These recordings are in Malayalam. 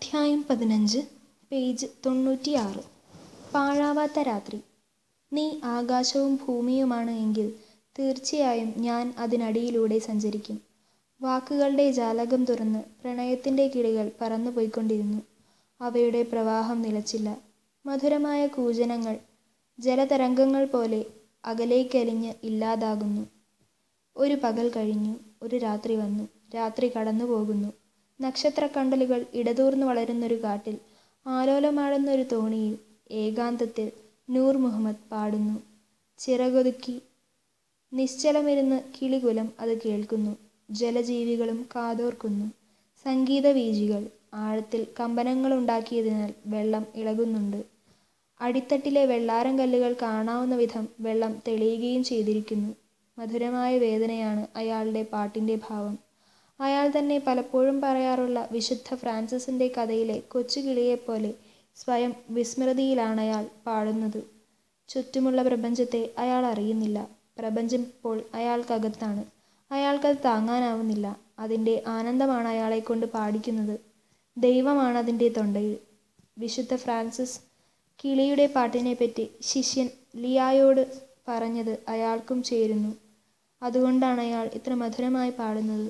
അധ്യായം പതിനഞ്ച് പേജ് തൊണ്ണൂറ്റിയാറ് പാഴാവാത്ത രാത്രി നീ ആകാശവും ഭൂമിയുമാണ് എങ്കിൽ തീർച്ചയായും ഞാൻ അതിനടിയിലൂടെ സഞ്ചരിക്കും വാക്കുകളുടെ ജാലകം തുറന്ന് പ്രണയത്തിൻ്റെ കിളികൾ പറന്നുപോയിക്കൊണ്ടിരുന്നു അവയുടെ പ്രവാഹം നിലച്ചില്ല മധുരമായ കൂജനങ്ങൾ ജലതരംഗങ്ങൾ പോലെ അകലേക്കലിഞ്ഞ് ഇല്ലാതാകുന്നു ഒരു പകൽ കഴിഞ്ഞു ഒരു രാത്രി വന്നു രാത്രി കടന്നുപോകുന്നു നക്ഷത്രക്കണ്ടലുകൾ ഇടതൂർന്നു വളരുന്നൊരു കാട്ടിൽ ആലോലമാടുന്നൊരു തോണിയിൽ ഏകാന്തത്തിൽ നൂർ മുഹമ്മദ് പാടുന്നു ചിറകൊതുക്കി നിശ്ചലമിരുന്ന് കിളികുലം അത് കേൾക്കുന്നു ജലജീവികളും കാതോർക്കുന്നു സംഗീതവീചികൾ ആഴത്തിൽ കമ്പനങ്ങളുണ്ടാക്കിയതിനാൽ വെള്ളം ഇളകുന്നുണ്ട് അടിത്തട്ടിലെ വെള്ളാരം കല്ലുകൾ കാണാവുന്ന വിധം വെള്ളം തെളിയുകയും ചെയ്തിരിക്കുന്നു മധുരമായ വേദനയാണ് അയാളുടെ പാട്ടിൻ്റെ ഭാവം അയാൾ തന്നെ പലപ്പോഴും പറയാറുള്ള വിശുദ്ധ ഫ്രാൻസിസിൻ്റെ കഥയിലെ കൊച്ചുകിളിയെപ്പോലെ സ്വയം വിസ്മൃതിയിലാണയാൾ പാടുന്നത് ചുറ്റുമുള്ള പ്രപഞ്ചത്തെ അയാൾ അറിയുന്നില്ല പ്രപഞ്ചം ഇപ്പോൾ അയാൾക്കകത്താണ് അയാൾക്കത് താങ്ങാനാവുന്നില്ല അതിൻ്റെ ആനന്ദമാണ് അയാളെക്കൊണ്ട് പാടിക്കുന്നത് ദൈവമാണ് അതിൻ്റെ തൊണ്ടയിൽ വിശുദ്ധ ഫ്രാൻസിസ് കിളിയുടെ പാട്ടിനെപ്പറ്റി ശിഷ്യൻ ലിയായോട് പറഞ്ഞത് അയാൾക്കും ചേരുന്നു അതുകൊണ്ടാണ് അയാൾ ഇത്ര മധുരമായി പാടുന്നത്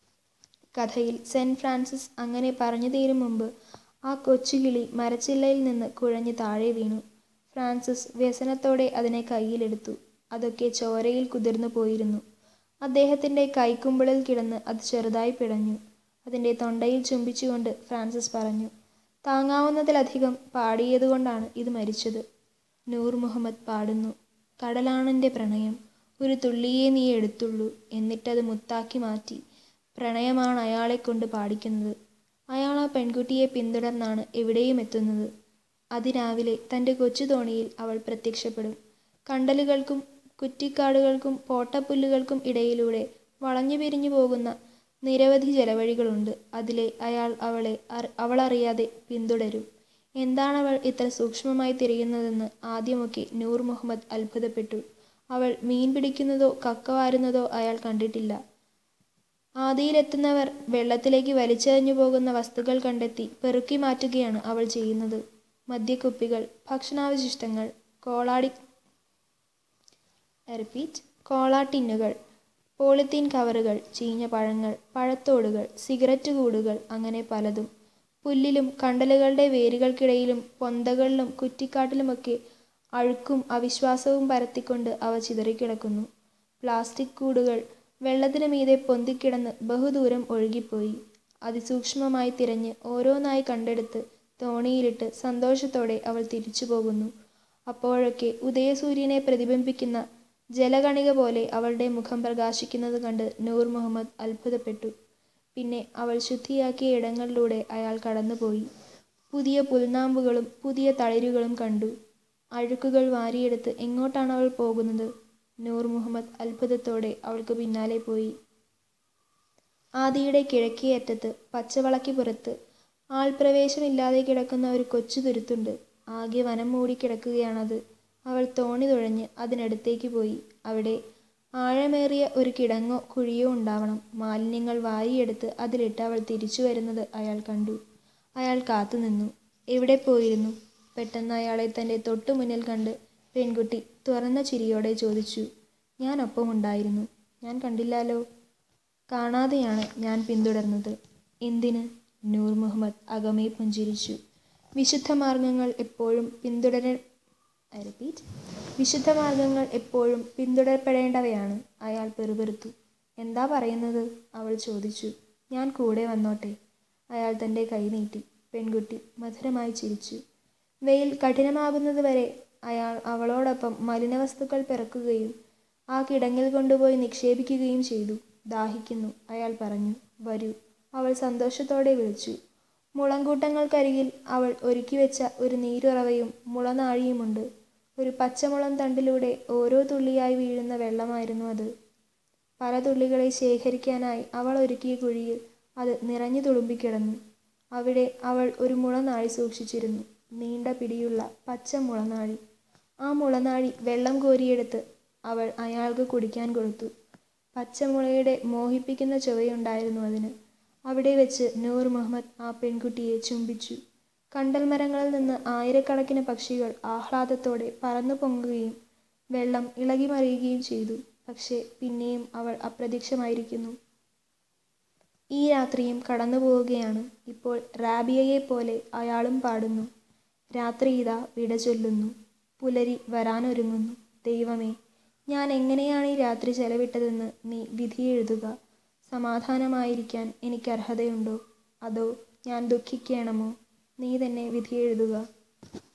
കഥയിൽ സെൻറ്റ് ഫ്രാൻസിസ് അങ്ങനെ പറഞ്ഞു തീരും മുമ്പ് ആ കൊച്ചുകിളി മരച്ചില്ലയിൽ നിന്ന് കുഴഞ്ഞ് താഴെ വീണു ഫ്രാൻസിസ് വ്യസനത്തോടെ അതിനെ കയ്യിലെടുത്തു അതൊക്കെ ചോരയിൽ കുതിർന്നു പോയിരുന്നു അദ്ദേഹത്തിൻ്റെ കൈക്കുമ്പിളിൽ കിടന്ന് അത് ചെറുതായി പിടഞ്ഞു അതിൻ്റെ തൊണ്ടയിൽ ചുംബിച്ചുകൊണ്ട് ഫ്രാൻസിസ് പറഞ്ഞു താങ്ങാവുന്നതിലധികം പാടിയതുകൊണ്ടാണ് ഇത് മരിച്ചത് നൂർ മുഹമ്മദ് പാടുന്നു കടലാണെൻ്റെ പ്രണയം ഒരു തുള്ളിയേ നീ എടുത്തുള്ളൂ എന്നിട്ടത് മുത്താക്കി മാറ്റി പ്രണയമാണ് അയാളെക്കൊണ്ട് പാടിക്കുന്നത് അയാൾ ആ പെൺകുട്ടിയെ പിന്തുടർന്നാണ് എവിടെയും എത്തുന്നത് അതിരാവിലെ തൻ്റെ കൊച്ചു തോണിയിൽ അവൾ പ്രത്യക്ഷപ്പെടും കണ്ടലുകൾക്കും കുറ്റിക്കാടുകൾക്കും പോട്ടപ്പുല്ലുകൾക്കും ഇടയിലൂടെ വളഞ്ഞു പിരിഞ്ഞു പോകുന്ന നിരവധി ജലവഴികളുണ്ട് അതിലെ അയാൾ അവളെ അവളറിയാതെ പിന്തുടരും എന്താണവൾ ഇത്ര സൂക്ഷ്മമായി തിരയുന്നതെന്ന് ആദ്യമൊക്കെ നൂർ മുഹമ്മദ് അത്ഭുതപ്പെട്ടു അവൾ മീൻ പിടിക്കുന്നതോ കക്ക വാരുന്നതോ അയാൾ കണ്ടിട്ടില്ല ആദിയിലെത്തുന്നവർ വെള്ളത്തിലേക്ക് വലിച്ചെറിഞ്ഞു പോകുന്ന വസ്തുക്കൾ കണ്ടെത്തി പെറുക്കി മാറ്റുകയാണ് അവൾ ചെയ്യുന്നത് മദ്യക്കുപ്പികൾ ഭക്ഷണാവശിഷ്ടങ്ങൾ കോളാടി റിപ്പീറ്റ് കോളാട്ടിന്നുകൾ പോളിത്തീൻ കവറുകൾ ചീഞ്ഞ പഴങ്ങൾ പഴത്തോടുകൾ സിഗരറ്റ് കൂടുകൾ അങ്ങനെ പലതും പുല്ലിലും കണ്ടലുകളുടെ വേരുകൾക്കിടയിലും പൊന്തകളിലും കുറ്റിക്കാട്ടിലുമൊക്കെ അഴുക്കും അവിശ്വാസവും പരത്തിക്കൊണ്ട് അവ ചിതറിക്കിടക്കുന്നു പ്ലാസ്റ്റിക് കൂടുകൾ വെള്ളത്തിന് മീതെ പൊന്തിക്കിടന്ന് ബഹുദൂരം ഒഴുകിപ്പോയി അതിസൂക്ഷ്മമായി തിരഞ്ഞ് ഓരോന്നായി കണ്ടെടുത്ത് തോണിയിലിട്ട് സന്തോഷത്തോടെ അവൾ തിരിച്ചു പോകുന്നു അപ്പോഴൊക്കെ ഉദയസൂര്യനെ പ്രതിബിംബിക്കുന്ന ജലകണിക പോലെ അവളുടെ മുഖം പ്രകാശിക്കുന്നത് കണ്ട് നൂർ മുഹമ്മദ് അത്ഭുതപ്പെട്ടു പിന്നെ അവൾ ശുദ്ധിയാക്കിയ ഇടങ്ങളിലൂടെ അയാൾ കടന്നുപോയി പുതിയ പുൽനാമ്പുകളും പുതിയ തളിരുകളും കണ്ടു അഴുക്കുകൾ വാരിയെടുത്ത് എങ്ങോട്ടാണ് അവൾ പോകുന്നത് നൂർ മുഹമ്മദ് അത്ഭുതത്തോടെ അവൾക്ക് പിന്നാലെ പോയി ആദിയുടെ കിഴക്കേ അറ്റത്ത് പച്ചവളയ്ക്ക് പുറത്ത് ആൾപ്രവേശമില്ലാതെ കിടക്കുന്ന ഒരു കൊച്ചു തുരുത്തുണ്ട് ആകെ വനം മൂടി കിടക്കുകയാണത് അവൾ തോണി തുഴഞ്ഞ് അതിനടുത്തേക്ക് പോയി അവിടെ ആഴമേറിയ ഒരു കിടങ്ങോ കുഴിയോ ഉണ്ടാവണം മാലിന്യങ്ങൾ വാരിയെടുത്ത് അതിലിട്ട് അവൾ തിരിച്ചു വരുന്നത് അയാൾ കണ്ടു അയാൾ കാത്തുനിന്നു എവിടെ പോയിരുന്നു പെട്ടെന്ന് അയാളെ തൻ്റെ തൊട്ടു മുന്നിൽ കണ്ട് പെൺകുട്ടി തുറന്ന ചിരിയോടെ ചോദിച്ചു ഞാൻ ഒപ്പമുണ്ടായിരുന്നു ഞാൻ കണ്ടില്ലാലോ കാണാതെയാണ് ഞാൻ പിന്തുടർന്നത് എന്തിന് നൂർ മുഹമ്മദ് അകമേ പുഞ്ചിരിച്ചു വിശുദ്ധ മാർഗങ്ങൾ എപ്പോഴും പിന്തുടര റിപ്പീറ്റ് വിശുദ്ധ മാർഗങ്ങൾ എപ്പോഴും പിന്തുടരപ്പെടേണ്ടവയാണ് അയാൾ പെറുപെറുത്തു എന്താ പറയുന്നത് അവൾ ചോദിച്ചു ഞാൻ കൂടെ വന്നോട്ടെ അയാൾ തൻ്റെ കൈ നീട്ടി പെൺകുട്ടി മധുരമായി ചിരിച്ചു വെയിൽ കഠിനമാകുന്നത് വരെ അയാൾ അവളോടൊപ്പം മലിനവസ്തുക്കൾ പിറക്കുകയും ആ കിടങ്ങിൽ കൊണ്ടുപോയി നിക്ഷേപിക്കുകയും ചെയ്തു ദാഹിക്കുന്നു അയാൾ പറഞ്ഞു വരൂ അവൾ സന്തോഷത്തോടെ വിളിച്ചു മുളങ്കൂട്ടങ്ങൾക്കരികിൽ അവൾ ഒരുക്കി വെച്ച ഒരു നീരുറവയും മുളനാഴിയുമുണ്ട് ഒരു പച്ചമുളം തണ്ടിലൂടെ ഓരോ തുള്ളിയായി വീഴുന്ന വെള്ളമായിരുന്നു അത് പല തുള്ളികളെ ശേഖരിക്കാനായി അവൾ ഒരുക്കിയ കുഴിയിൽ അത് നിറഞ്ഞു തുളുമ്പിക്കിടന്നു അവിടെ അവൾ ഒരു മുളനാഴി സൂക്ഷിച്ചിരുന്നു നീണ്ട പിടിയുള്ള പച്ച മുളനാഴി ആ മുളനാഴി വെള്ളം കോരിയെടുത്ത് അവൾ അയാൾക്ക് കുടിക്കാൻ കൊടുത്തു പച്ചമുളയുടെ മോഹിപ്പിക്കുന്ന ചുവയുണ്ടായിരുന്നു അതിന് അവിടെ വെച്ച് നൂർ മുഹമ്മദ് ആ പെൺകുട്ടിയെ ചുംബിച്ചു. കണ്ടൽമരങ്ങളിൽ നിന്ന് ആയിരക്കണക്കിന് പക്ഷികൾ ആഹ്ലാദത്തോടെ പറന്നു പൊങ്ങുകയും വെള്ളം ഇളകിമറിയുകയും ചെയ്തു. പക്ഷേ, പിന്നെയും അവൾ അപ്രത്യക്ഷമായിരിക്കുന്നു. ഈ രാത്രിയും കടന്നുപോവുകയാണ്. ഇപ്പോൾ റാബിയയെപ്പോലെ അയാളും പാടുന്നു. രാത്രിയിതാ വിടചൊല്ലുന്നു. പുലരി വരാനൊരുങ്ങുന്നു. ദൈവമേ, ഞാൻ എങ്ങനെയാണീ രാത്രി ചെലവിട്ടതെന്ന് നീ വിധിയെഴുതുക. സമാധാനമായിരിക്കാൻ എനിക്കർഹതയുണ്ടോ, അതോ ഞാൻ ദുഃഖിക്കേണമോ? നീ തന്നെ വിധിയെഴുതുക.